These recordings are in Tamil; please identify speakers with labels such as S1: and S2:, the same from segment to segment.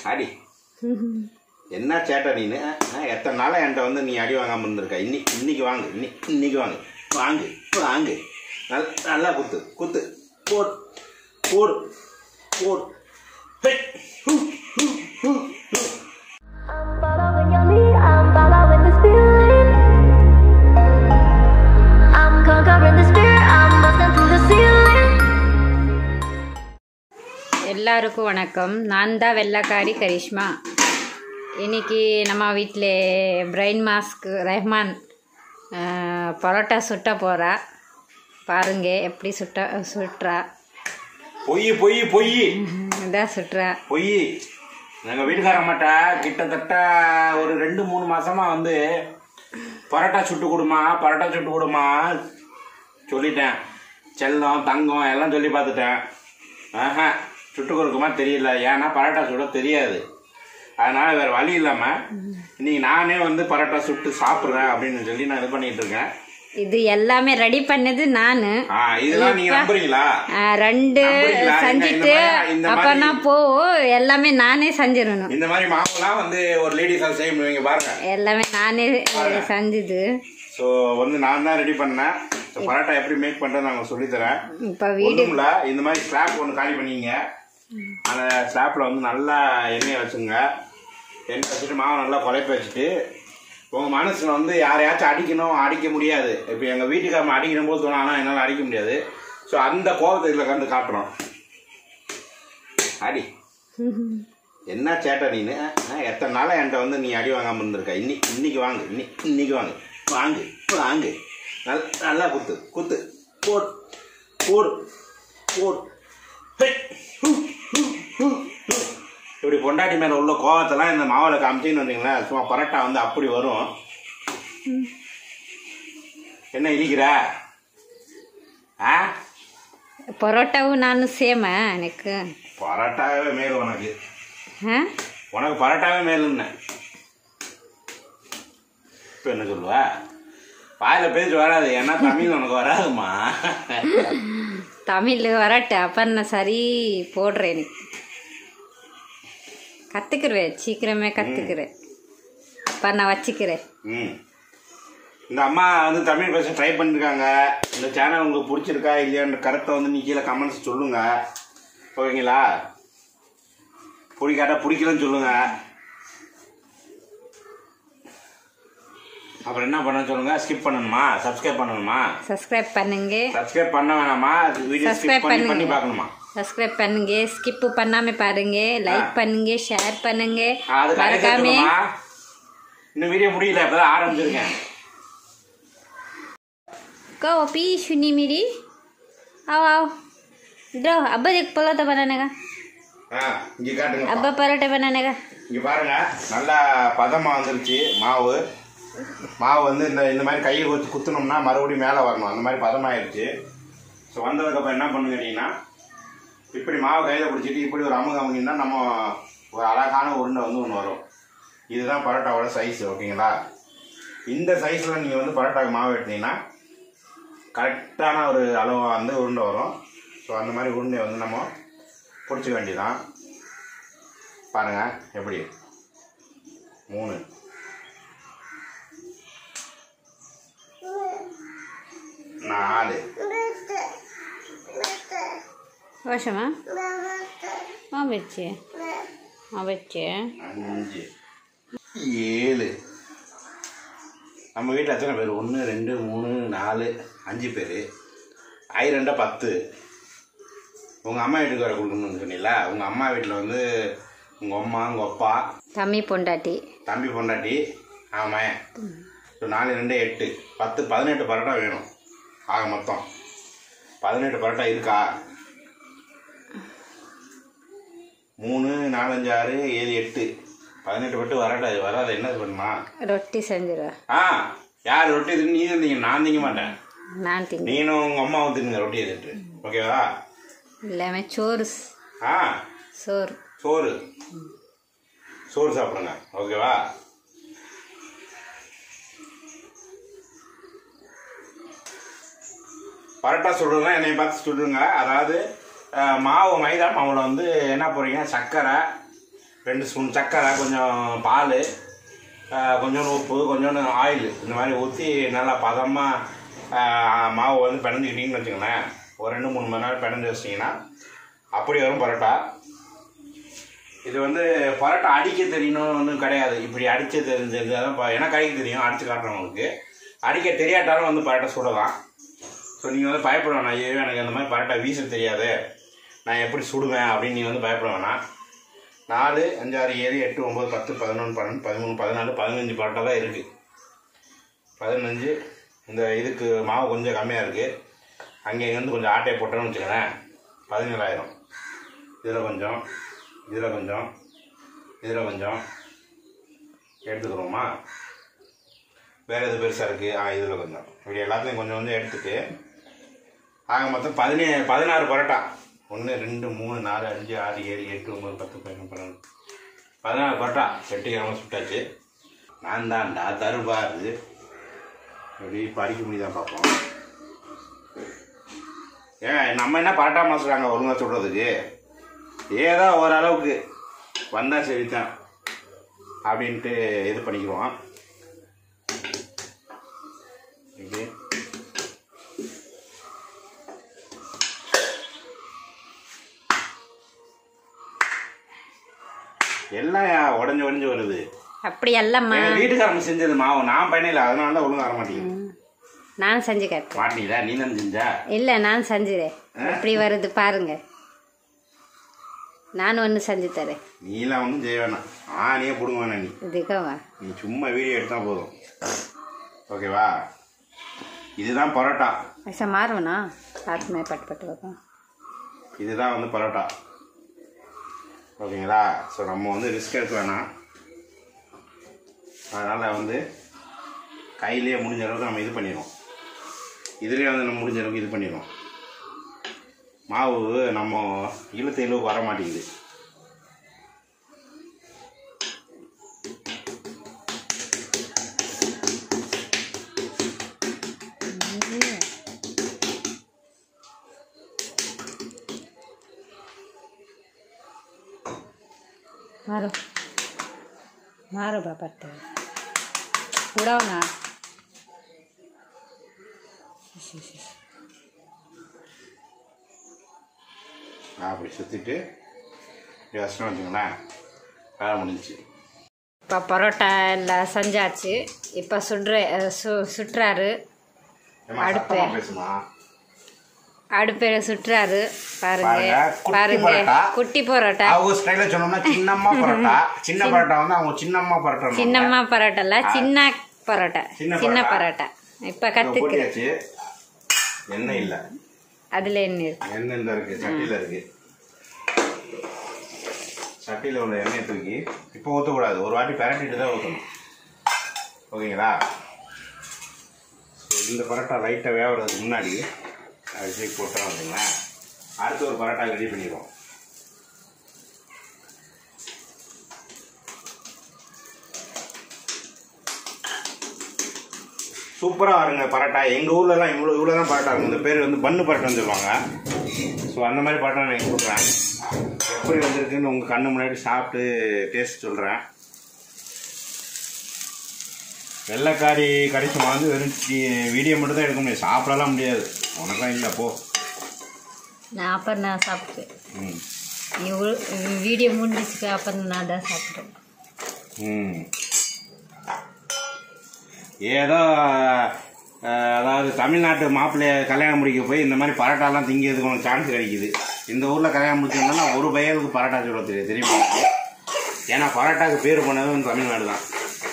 S1: அடி என்ன சேட்டை நீனு ஆ, எத்தனை நாளாக என்கிட்ட வந்து நீ அடி வாங்காமல் இருந்திருக்க இன்னி இன்னைக்கு வாங்கு இன்னி இன்னைக்கு வாங்கு வாங்கு வாங்கு நல் நல்லா குத்து குத்து போடு போடு போடு ஹே, ஹூ, ஹூ, ஹூ, ஹூ.
S2: I'm following your lead, I'm following the feeling. I'm conquering the spirit, I'm busting through the ceiling.
S3: எல்லாருக்கும் வணக்கம் நான் தான் வெள்ளக்காரி கரிஷ்மா இன்னைக்கு நம்ம வீட்டில் பிரைன் மாஸ்க் ரஹ்மான் அஹ், பரோட்டா சுட்ட போகிறா பாருங்க எப்படி சுட்ட சுட்டுறா
S1: பொய் பொய் பொய்
S3: இதான் சுட்டுறா
S1: பொய் எங்கள் வீட்டுக்காரம்மாட்ட கிட்டத்தட்ட ஒரு ரெண்டு மூணு மாசமா வந்து பரோட்டா சுட்டு கொடுமா பரோட்டா சுட்டு கொடுமா சொல்லிட்டேன் செல்லம் தங்கம் எல்லாம் சொல்லி பார்த்துட்டேன் ஆஹா சுட்டு கொடுக்குமா தெரியல ஏன்னா பரோட்டா சுட தெரியாது அதனால வேற வழி இல்லாம இன்னைக்கு நானே வந்து பரோட்டா சுட்டு சாப்பிட்றேன் அப்படின்னு சொல்லி நான் இது பண்ணிட்டு இருக்கேன்
S3: இது எல்லாமே ரெடி பண்ணது நான்
S1: ஆ இதெல்லாம் நீங்க நம்புறீங்களா
S3: ரெண்டு
S1: நம்புறீங்களா? இந்த-
S3: செஞ்சுட்டு
S1: இந்த மாதிரி- இந்த
S3: அப்போ
S1: மாதிரி-
S3: நான் போ எல்லாமே நானே செஞ்சிடணும்
S1: இந்த மாதிரி மாவுலாம் வந்து ஒரு லேடிஸ் செய்ய முடியுங்க பாருங்க
S3: எல்லாமே நானே செஞ்சது
S1: ஸோ வந்து நான் தான் ரெடி பண்ணேன் ஸோ பரோட்டா எப்படி மேக் பண்ணுறது நான் சொல்லித்தரேன்
S3: இப்போ வீடு
S1: ஒன்றும்ல இந்த மாதிரி ஸ்லாப் ஒன்று காலி பண்ணிங்க அந்த ஸ்லாப்பில் வந்து நல்லா எண்ணெயை வச்சுங்க எண்ணெய் வச்சுட்டு மாவை நல்லா குழைப்ப வச்சுட்டு உங்கள் மனசில் வந்து யாரையாச்சும் அடிக்கணும் அடிக்க முடியாது இப்போ எங்கள் வீட்டுக்காரங்க அடிக்கணும் போது தோணும் ஆனால் என்னால் அடிக்க முடியாது ஸோ அந்த கோபத்தை இதில் கண்டு காட்டுறோம் அடி என்ன சேட்டை நீனு ஆ, எத்தனை நாளாக என்கிட்ட வந்து நீ அடி வாங்காமல் இருந்திருக்க இன்னி இன்னைக்கு வாங்கு இன்னி இன்னைக்கு வாங்கு வாங்கு வாங்கு நல் நல்லா குத்து குத்து போடு போடு போடு ஹே, ஹூ, ஹூ, ஹூ, ஹூ. இப்படி பொண்டாட்டி மேலே உள்ள கோவத்தெல்லாம் இந்த மாவில் காமிச்சின்னு வந்தீங்களேன் சும்மா பரோட்டா வந்து அப்படி வரும் என்ன இடிக்கிற ஆ
S3: பரோட்டாவும் நானும் சேமா எனக்கு
S1: பரோட்டாவே மேல் உனக்கு
S3: ஆ
S1: உனக்கு பரோட்டாவே மேலுன்னு இப்போ என்ன சொல்லுவ வாயில பேச்சு வராது ஏன்னா தமிழ் உனக்கு வராதுமா
S3: தமிழ் வரட்டு அப்போ நான் சரி போடுறேன் நீ கற்றுக்குருவேன் சீக்கிரமே கற்றுக்குறேன் அப்போ நான் வச்சுக்கிறேன்
S1: ம் இந்த அம்மா வந்து தமிழ் பேச ட்ரை பண்ணியிருக்காங்க இந்த சேனல் உங்களுக்கு பிடிச்சிருக்கா இல்லையான்ற கருத்தை வந்து நீ கீழே கமெண்ட்ஸ் சொல்லுங்க ஓகேங்களா பிடிக்காட்டா பிடிக்கலன்னு சொல்லுங்க அப்புறம் என்ன பண்ண சொல்லுங்க ஸ்கிப் பண்ணணுமா சப்ஸ்கிரைப் பண்ணணுமா
S3: சப்ஸ்கிரைப் பண்ணுங்க
S1: சப்ஸ்கிரைப் பண்ண வேணாமா வீடியோ ஸ்கிப்
S3: சப்ஸ்கிரைப்
S1: பண்ணி பண்ணி
S3: பண்ணுங்க
S1: பார்க்கணுமா
S3: சப்ஸ்கிரைப் பண்ணுங்க ஸ்கிப் பண்ணாம பாருங்க லைக் பண்ணுங்க ஷேர் பண்ணுங்க
S1: அது கரெக்டாக
S3: மறக்காம
S1: சொல்லுமா இன்னும் வீடியோ முடியல இப்பதான் ஆரம்பிச்சிருக்கேன்
S3: कहो पी सुनी मेरी आओ आओ इधर आओ अब्बा देख परोठा बनाने का
S1: ஆ இங்கே காட்டுங்க
S3: अब्बा परोठा बनाने का
S1: இங்கே பாருங்க நல்லா பதமாக வந்துருச்சு மாவு மாவு வந்து இந்த இந்த மாதிரி கையை குத்து குத்துனோம்னா மறுபடியும் மேலே வரணும் அந்த மாதிரி பதமாயிருச்சு ஸோ வந்ததுக்கப்புறம் என்ன பண்ணுங்க கேட்டிங்கன்னா இப்படி மாவு கையில் பிடிச்சிட்டு இப்படி ஒரு அமுக அமுகினா நம்ம ஒரு அழகான உருண்டை வந்து ஒன்று வரும் இதுதான் பரோட்டாவோட சைஸ் ஓகேங்களா இந்த சைஸில் நீங்கள் வந்து பரோட்டாவுக்கு மாவு வெட்டினீங்கன்னா கரெக்டான ஒரு அளவு வந்து உருண்டை வரும் ஸோ அந்த மாதிரி உருண்டையை வந்து நம்ம பிடிச்சிக்க வேண்டியதான் பாருங்கள் எப்படி மூணு நாலு
S3: வருஷமா ஆ வச்சு ஆ வச்சு
S1: அஞ்சு ஏழு நம்ம வீட்டில் எத்தனை பேர் ஒன்று ரெண்டு மூணு நாலு அஞ்சு பேர் ஐ ரெண்டா பத்து உங்கள் அம்மா வீட்டுக்கு வர கொடுக்கணும்னு சொன்னீங்களா உங்கள் அம்மா வீட்டில் வந்து உங்கள் அம்மா உங்கள் அப்பா
S3: தம்பி பொண்டாட்டி
S1: தம்பி பொண்டாட்டி ஆமாம் ஸோ நாலு ரெண்டு எட்டு பத்து பதினெட்டு பரோட்டா வேணும் ஆக மொத்தம் பதினெட்டு பரோட்டா இருக்கா மூணு நாலஞ்சு ஆறு ஏழு எட்டு பதினெட்டு பட்டு வரட்டா வராது என்ன பண்ணுமா
S3: ரொட்டி செஞ்சிருவா
S1: ஆ யார் ரொட்டி தின்னு நீ திங்க நான் திங்க மாட்டேன்
S3: நான் திங்க
S1: நீனும் உங்கள் அம்மாவும் தின்னுங்க ரொட்டியை திட்டு ஓகேவா
S3: எல்லாமே சோறு ஸ்-
S1: ஆ
S3: சோறு
S1: சோறு சோறு சாப்பிடுங்க ஓகேவா பரோட்டா சுடுறதுனா என்னை பார்த்து சுடுங்க அதாவது அஹ், மாவு மைதா மாவில் வந்து என்ன போடுறீங்க சர்க்கரை ரெண்டு ஸ்பூன் சர்க்கரை கொஞ்சம் பால் கொஞ்சோண்டு உப்பு கொஞ்சோண்டு ஆயில் இந்த மாதிரி ஊற்றி நல்லா பதமாக மாவு வந்து பிணைஞ்சிக்கிட்டீங்கன்னு வச்சுக்கோங்களேன் ஒரு ரெண்டு மூணு மணி நேரம் பிணைஞ்சு வச்சிட்டிங்கன்னா அப்படி வரும் பரோட்டா இது வந்து பரோட்டா அடிக்க தெரியணும்னு ஒன்றும் கிடையாது இப்படி அடிக்க தெரிஞ்சது தான் ப- எனக்கு அடிக்க தெரியும் அடித்து காட்டுறவங்களுக்கு அடிக்க தெரியாட்டாலும் வந்து பரோட்டா சுடலாம் ஸோ நீங்கள் வந்து பயப்பட வேணாம் ஐயோ எனக்கு அந்த மாதிரி பரோட்டா வீச தெரியாது நான் எப்படி சுடுவேன் அப்படின்னு நீங்கள் வந்து பயப்பட வேணாம் நாலு அஞ்சாறு ஏழு எட்டு ஒம்பது பத்து பதினொன்று பன்னெண்டு பதிமூணு பதினாலு பதினஞ்சு பரோட்டா தான் இருக்குது பதினஞ்சு இந்த இதுக்கு மாவு கொஞ்சம் கம்மியாக இருக்குது அங்கே இங்கேருந்து கொஞ்சம் ஆட்டையை போட்டோன்னு வச்சுக்கோங்களேன் பதினேழாயிரம் இதில் கொஞ்சம் இதில் கொஞ்சம் இதில் கொஞ்சம் எடுத்துக்கிறோமா வேறு எது பெருசாக இருக்குது ஆ இதில் கொஞ்சம் இப்படி எல்லாத்தையும் கொஞ்சம் கொஞ்சம் எடுத்துட்டு ஆக மொத்தம் பதினே பதினாறு பரோட்டா ஒன்று ரெண்டு மூணு நாலு அஞ்சு ஆறு ஏழு எட்டு ஒம்பது பத்து பதினொன்று பன்னெண்டு பதினாறு பரோட்டா வெட்டிக்காமல் சுட்டாச்சு நான் தான்டா தருபாரு அப்படி படிக்க முடியுதான் பார்ப்போம் ஏன் நம்ம என்ன பரோட்டா மாசுறாங்க ஒழுங்கா சுடுறதுக்கு ஏதோ ஓரளவுக்கு வந்தால் சரிதான் அப்படின்ட்டு இது பண்ணிக்குவோம் இப்படி எல்லாம் உடஞ்சு உடஞ்சு வருது
S3: அப்படி அல்லம்மா
S1: எங்க வீட்டுக்காரங்க செஞ்சது மாவு நான் பண்ணல அதனால தான் ஒழுங்கா வர மாட்டேங்குது
S3: நான் செஞ்சு காட்டுறேன்
S1: மாட்டீங்களா நீ தான் செஞ்சா
S3: இல்லை நான் செஞ்சுறேன் எப்படி வருது பாருங்க நான் ஒன்று செஞ்சு தரேன்
S1: நீலாம் ஒன்றும் செய்ய வேணாம் ஆனியே பிடுங்க வேணாம் நீ
S3: இதுக்கவா
S1: நீ சும்மா வீடியோ எடுத்தா போதும் ஓகேவா இதுதான் பரோட்டா
S3: ऐसा मारो ना हाथ में पट पट होगा
S1: இதுதான் வந்து பரோட்டா ஓகேங்களா ஸோ நம்ம வந்து ரிஸ்க் எடுக்க வேணாம் அதனால் வந்து கையிலேயே முடிஞ்ச அளவுக்கு நம்ம இது பண்ணிடுவோம் இதுலேயே வந்து நம்ம முடிஞ்ச அளவுக்கு இது பண்ணிடுவோம் மாவு நம்ம இழுத்த இழுவுக்கு வர மாட்டேங்குது
S3: मारो मारो बाबा तो उड़ाओ ना
S1: அப்படி சுற்றிட்டு இப்படி வச்சுட்டோம் வச்சுங்களேன் வேலை முடிஞ்சுச்சு
S3: இப்போ பரோட்டா எல்லாம் செஞ்சாச்சு இப்போ சுடுற சு சுட்டுறாரு
S1: ஏம்மா,
S3: அடுப்பு.
S1: சத்தமா பேசுமா
S3: அடுப்பில் சுட்டுறாரு பாருங்க
S1: பாருங்க, குட்டி
S3: பாருங்க
S1: பரோட்டா.
S3: குட்டி பரோட்டா
S1: அவங்க ஸ்டைலில் சொன்னோம்னா சின்னம்மா பரோட்டா சின்ன பரோட்டா வந்து அவங்க சின்னம்மா பரோட்டா
S3: சின்னம்மா பரோட்டால சின்ன பரோட்டா
S1: சின்ன
S3: சின்ன
S1: பரோட்டா.
S3: பரோட்டா இப்போ கற்றுக்கு
S1: போட்டியாச்சு எண்ணெய் இல்லை
S3: அதில் என்ன இருக்கு
S1: எண்ணெய் இந்த இருக்கு சட்டியில் இருக்கு சட்டியில் உள்ள எண்ணெயை தூக்கி இப்போ ஊற்றக்கூடாது ஒரு வாட்டி பிரட்டிட்டு தான் ஊற்றணும் ஓகேங்களா ஸோ இந்த பரோட்டா லைட்டாக வேகிறதுக்கு முன்னாடி அரிசி போட்டோம் அப்படிங்களா அடுத்து ஒரு பரோட்டா ரெடி பண்ணிடுவோம் சூப்பராக வருங்க பரோட்டா எங்கள் ஊர்லலாம் இவ்வளோ இவ்வளோ தான் பரோட்டா இருக்கும் இந்த பேர் வந்து பன்னு பரோட்டான்னு சொல்லுவாங்க ஸோ அந்த மாதிரி பரோட்டா நான் கொடுக்குறேன் எப்படி வந்திருக்குன்னு உங்கள் கண்ணு முன்னாடி சாப்பிட்டு டேஸ்ட் சொல்கிறேன் வெள்ளைக்காரி கடைசிமா வந்து வெறும் டி- வீடியோ மட்டும் தான் எடுக்க முடியும் சாப்பிடலாம் முடியாது உனக்கும் இல்லை போ
S3: நான் அப்புறம் நான் சாப்பிட்டேன்
S1: ம்
S3: நீ உ- வீடியோ முடிஞ்சிச்சுக்கு அப்புறம் நான் தான் சாப்பிட்டேன்
S1: ம் ஏதோ அஹ், அதாவது தமிழ்நாட்டு மாப்பிள்ளைய கல்யாணம் முடிக்க போய் இந்த மாதிரி பரோட்டாலாம் திங்கிறதுக்கு உனக்கு சான்ஸ் கிடைக்குது இந்த ஊரில் கல்யாணம் முடிச்சிருந்தா ஒரு பையனுக்கு பரோட்டா சொல்ல தெரியும் தெரியுமா ஏன்னா பரோட்டாக்கு பேர் போனது வந்து தமிழ்நாடு தான்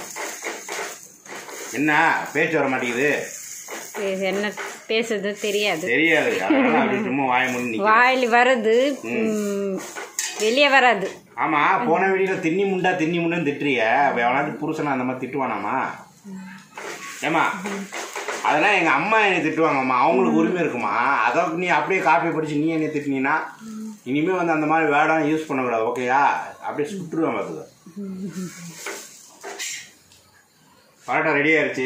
S1: என்ன பேச்சு வர மாட்டேங்குது
S3: இது என்ன பேசுறது தெரியாது
S1: தெரியாது அதனால அப்படி சும்மா வாய முடிஞ்சு நிக்கிறேன்.
S3: வாயில் வர்றது ம், வெளியே வராது
S1: ஆமா போன வீடியோல தின்னி முண்டா தின்னி முண்டன்னு திட்டுறிய எவனாவது புருஷனை அந்த மாதிரி திட்டுவானாமா ஏமா அதெல்லாம் எங்க அம்மா என்னை திட்டுவாங்கம்மா அவங்களுக்கு உரிமை இருக்குமா அதை நீ அப்படியே காப்பி படிச்சு நீ என்னை திட்டினீன்னா இனிமே வந்து அந்த மாதிரி வேர்டெல்லாம் யூஸ் பண்ணக்கூடாது ஓகேயா அப்படியே சுட்டுருவேன் பார்த்துக்க பரோட்டா ரெடி ஆயிருச்சு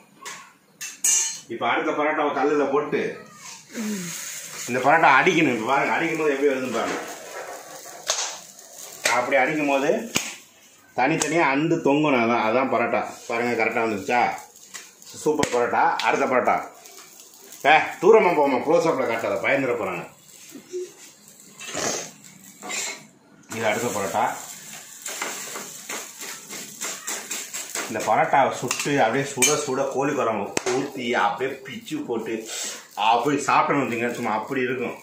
S1: இப்போ அடுத்த பரோட்டாவை கல்லில் போட்டு இந்த பரோட்டா அடிக்கணும் இப்போ பாருங்க அடிக்கும் போது எப்படி வருதுன்னு பாருங்க அப்படி அடிக்கும் போது தனித்தனியாக அண்டு தொங்கணும் அதான் அதான் பரோட்டா பாருங்கள் கரெக்டாக வந்துருச்சா சூப்பர் பரோட்டா அடுத்த பரோட்டா ஏ தூரமாக போமா க்ளோஸ் அப்பில் காட்டாத பயந்துட போகிறாங்க இது அடுத்த பரோட்டா இந்த பரோட்டாவை சுட்டு அப்படியே சுட சுட கோழி குழம்பு ஊற்றி அப்படியே பிச்சு போட்டு அப்படி சாப்பிடணும் வந்தீங்க சும்மா அப்படி இருக்கும்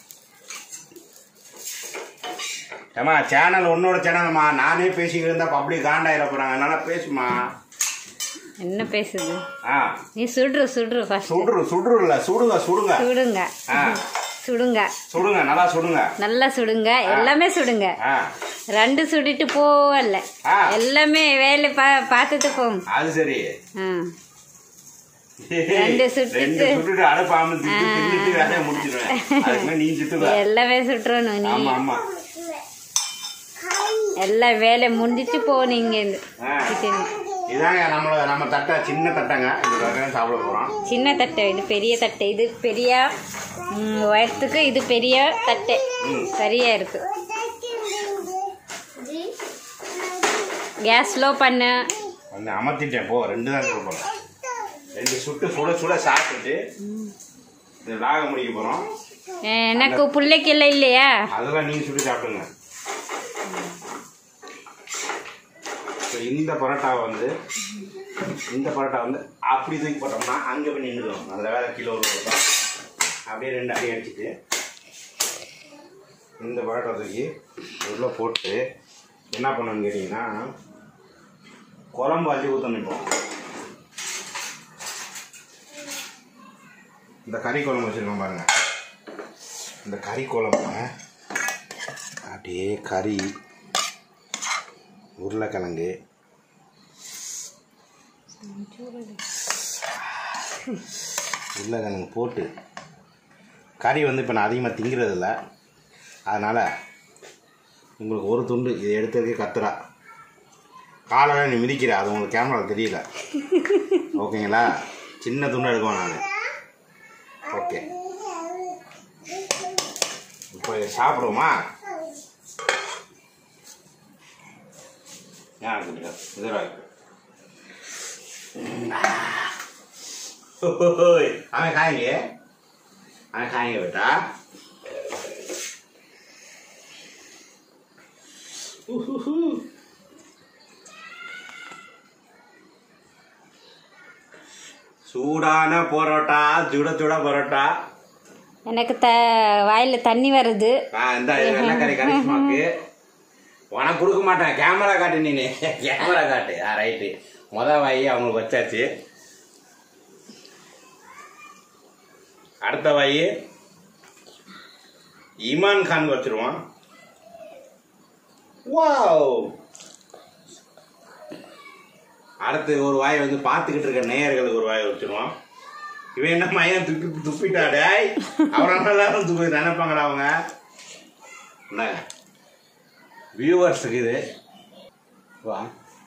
S1: ஏம்மா சேனல் உன்னோட சேனல்மா நானே பேசிக்கிட்டு இருந்தா பப்ளிக் காண்டாயிர போகிறாங்க அதனால பேசுமா
S3: என்ன பேசுது
S1: ஆ
S3: நீ சுடுறு சுடுறு ஃபர்ஸ்ட்
S1: சுடுறு சுடுறுல சுடுங்க சுடுங்க
S3: சுடுங்க
S1: ஆ
S3: சுடுங்க
S1: சுடுங்க நல்லா சுடுங்க
S3: நல்லா சுடுங்க எல்லாமே சுடுங்க
S1: ஆ
S3: ரெண்டு சுடிட்டு போவல
S1: ஆ.
S3: எல்லாமே வேலை பா பார்த்துட்டு போகும்
S1: அது சரி
S3: ஆ ரெண்டு சுட்டுட்டு.
S1: ரெண்டு சுட்டுட்டு அடுப்பு அமுத்திட்டு தின்னுட்டு வேலையை முடிச்சிடுவேன் அதுக்குமே நீ சுட்டுவ
S3: எல்லாமே சுட்டுறணும் நீ
S1: ஆமா ஆமா
S3: எல்லா வேலை முடிஞ்சிட்டு போனீங்க
S1: ஆ. இதாங்க நம்மளோட நம்ம தட்டை சின்ன தட்டைங்க இந்த தட்டை சாப்பிட போறோம்
S3: சின்ன தட்டை இது பெரிய தட்டை இது பெரிய ம், உயரத்துக்கு இது பெரிய தட்டை சரியா இருக்கு கேஸ் ஸ்லோ பண்ணு
S1: வந்து அமர்த்திட்டேன் போ ரெண்டு தான் சொல்ல போறோம் ரெண்டு சுட்டு சுட சுட சாப்பிட்டுட்டு இந்த லாக முடிக்க போறோம்
S3: எனக்கு பிள்ளைக்கு இல்லை இல்லையா
S1: அதெல்லாம் நீங்க சுட்டு சாப்பிடுங்க இப்ப இந்த பரோட்டாவை வந்து இந்த பரோட்டா வந்து அப்படி தூக்கி போட்டோம்னா அங்கே போய் நின்றுடும் நல்ல வேலை கிலோ ஒரு பரோட்டா அப்படியே ரெண்டு அடி அடிச்சுட்டு இந்த பரோட்டா தூக்கி உள்ள போட்டு என்ன பண்ணணும்னு கேட்டிங்கன்னா குழம்பு அள்ளி ஊற்றணும் இப்போ இந்த கறி குழம்பு வச்சுருக்கோம் பாருங்க இந்த கறி குழம்ப அப்படியே கறி உருளைக்கிழங்கு உருளைக்கிழங்கு போட்டு கறி வந்து இப்போ நான் அதிகமாக திங்கிறது இல்லை அதனால் உங்களுக்கு ஒரு துண்டு இதை எடுத்ததுக்கே கத்துறா காலெல்லாம் நீ மிதிக்கிற அது உங்களுக்கு கேமரா தெரியல ஓகேங்களா சின்ன துண்டு எடுக்குவேன் நான் ஓகே இப்போ இதை சாப்பிடுவோமா यहाँ इधर इधर आ हमें खाएंगे हमें खाएंगे बेटा சூடான பரோட்டா சுட சுட பரோட்டா
S3: எனக்கு த வாயில் தண்ணி வருது
S1: நான் இந்த வெள்ளக்கறி கரிஷ்மாக்கு உனக்கு கொடுக்க மாட்டேன் கேமரா காட்டு நீ கேமரா காட்டு ஆ ரைட்டு முத வாயி அவங்களுக்கு வச்சாச்சு அடுத்த வாயி இமான் கான் வச்சிருவான் வாவ் அடுத்து ஒரு வாய் வந்து பார்த்துக்கிட்டு இருக்க நேயர்களுக்கு ஒரு வாய் வச்சிருவான் இவன் என்ன மையம் துப்பி துப்பிட்டாடே அவரால் எல்லாரும் துப்பி நினைப்பாங்கடா அவங்க என்னங்க வியூவர்ஸுக்கு இது வா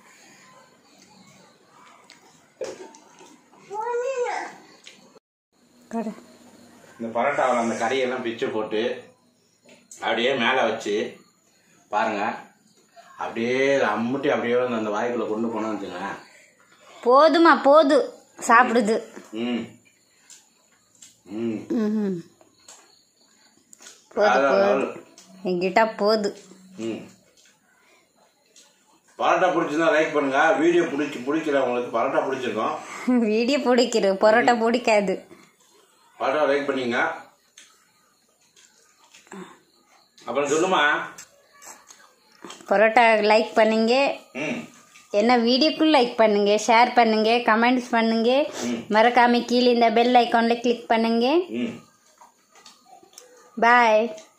S3: கடை
S1: இந்த பரோட்டாவில் அந்த கறியெல்லாம் பிச்சு போட்டு அப்படியே மேலே வச்சு பாருங்க அப்படியே அம்முட்டி அப்படியே வந்து அந்த வாய்க்குள்ளே கொண்டு போனோம்னு வச்சுங்க
S3: போதுமா போது சாப்பிடுது
S1: ம் ம்
S3: ம்ஹும். போது
S1: அதான்,
S3: போது
S1: அதான்.
S3: என்கிட்ட போது
S1: ம் பரோட்டா பிடிச்சிருந்தா லைக் பண்ணுங்க வீடியோ பிடிச்சி பிடிக்கிறவங்களுக்கு பரோட்டா பிடிச்சிருக்கோம்
S3: வீடியோ பிடிக்கிறது பரோட்டா பிடிக்காது
S1: பரோட்டா லைக் பண்ணிங்க அப்புறம் சொல்லுமா
S3: பரோட்டா லைக் பண்ணுங்க
S1: ம்
S3: என்ன வீடியோக்கும் லைக் பண்ணுங்க ஷேர் பண்ணுங்க கமெண்ட்ஸ் பண்ணுங்க மறக்காம கீழே இந்த பெல் ஐக்கான்ல கிளிக் பண்ணுங்க
S1: ம்
S3: பாய்